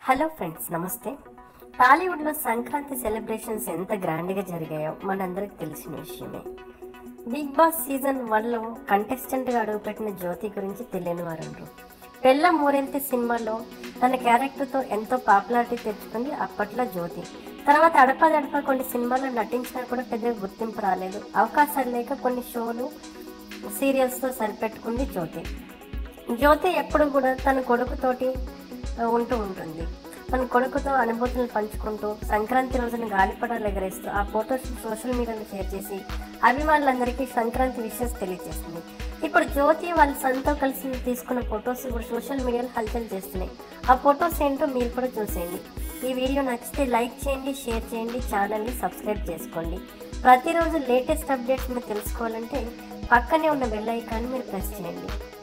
hello friends నమస్తే టాలీవుడ్లో Sankranti celebrations ఎంత గ్రాండ్గా జరిగాయో మనందరికి తెలిసిన విషయమే బిగ్ బాస్ సీజన్ వన్లో కంటెస్టెంట్గా అడుగుపెట్టిన జ్యోతి గురించి తెలియని వారు పెళ్ళ మూరెంతి సినిమాలో తన క్యారెక్టర్తో ఎంతో పాపులారిటీ తెచ్చుకుంది అప్పట్లో జ్యోతి తర్వాత అడపదడప కొన్ని సినిమాల్లో నటించినా కూడా పెద్దగా గుర్తింపు రాలేదు అవకాశాలు లేక కొన్ని షోలు సీరియల్స్తో సరిపెట్టుకుంది జ్యోతి జ్యోతి ఎప్పుడు కూడా తన కొడుకుతోటి ఆ, ఉంటూ ఉంటుంది తన కొడుకుతో అనుభూతులను పంచుకుంటూ సంక్రాంతి రోజున గాలిపటాలు ఎగరేస్తూ ఆ ఫొటోస్ సోషల్ మీడియాలో షేర్ చేసి అభిమానులందరికీ సంక్రాంతి విషయస్ తెలియజేస్తుంది ఇప్పుడు జ్యోతి వాళ్ళ సన్తో కలిసి తీసుకున్న ఫొటోస్ ఇప్పుడు సోషల్ మీడియాలో హల్చల్ చేస్తున్నాయి ఆ ఫొటోస్ ఏంటో మీరు కూడా చూసేయండి ఈ వీడియో నచ్చితే లైక్ చేయండి షేర్ చేయండి ఛానల్ని సబ్స్క్రైబ్ చేసుకోండి ప్రతిరోజు లేటెస్ట్ అప్డేట్స్ మీరు తెలుసుకోవాలంటే పక్కనే ఉన్న బెల్ ఐకాన్ని మీరు ప్రెస్ చేయండి